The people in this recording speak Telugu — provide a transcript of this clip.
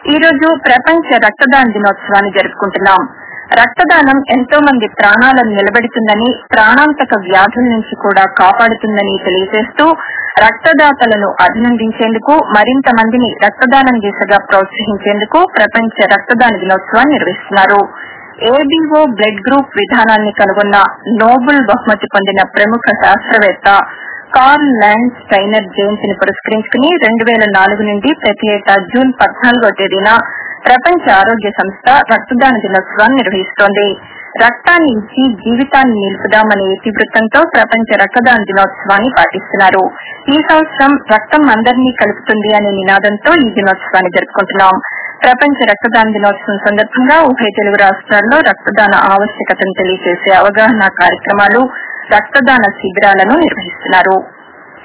ఈ రోజు ప్రపంచ రక్తదాన దినోత్సవాన్ని జరుపుకుంటున్నాం రక్తదానం ఎంతో మంది ప్రాణాలను నిలబెడుతుందని ప్రాణాంతక వ్యాధుల నుంచి కూడా కాపాడుతుందని తెలియజేస్తూ రక్తదాతలను అభినందించేందుకు మరింత మందిని రక్తదానం దిశగా ప్రోత్సహించేందుకు ప్రపంచ రక్తదాన దినోత్సవాన్ని నిర్వహిస్తున్నారు ఏబీఓ బ్లడ్ గ్రూప్ విధానాన్ని కనుగొన్న నోబెల్ బహుమతి పొందిన ప్రముఖ శాస్త్రవేత్త కార్ల్ ల్యాండ్ స్టైనర్ జయంతిని పురస్కరించుకుని రెండు వేల నాలుగు నుండి ప్రతి ఏటా జూన్ పద్నాలుగో తేదీన ప్రపంచ ఆరోగ్య సంస్థ రక్తదాన దినోత్సవాన్ని నిర్వహిస్తోంది రక్తాన్ని ఇచ్చి జీవితాన్ని నిలుపుదామనే ఇతివృత్తంతో ప్రపంచ రక్తదాన దినోత్సవాన్ని పాటిస్తున్నారు ఈ సంవత్సరం రక్తం అందరినీ కలుపుతుంది అనే నినాదంతో ఈ దినోత్సవాన్ని జరుపుకుంటున్నాం ప్రపంచ రక్తదాన దినోత్సవం సందర్భంగా ఉభయ తెలుగు రాష్ట్రాల్లో రక్తదాన ఆవశ్యకతను తెలియజేసే అవగాహన కార్యక్రమాలు రక్తదాన శిబిరాలను నిర్వహిస్తున్నారు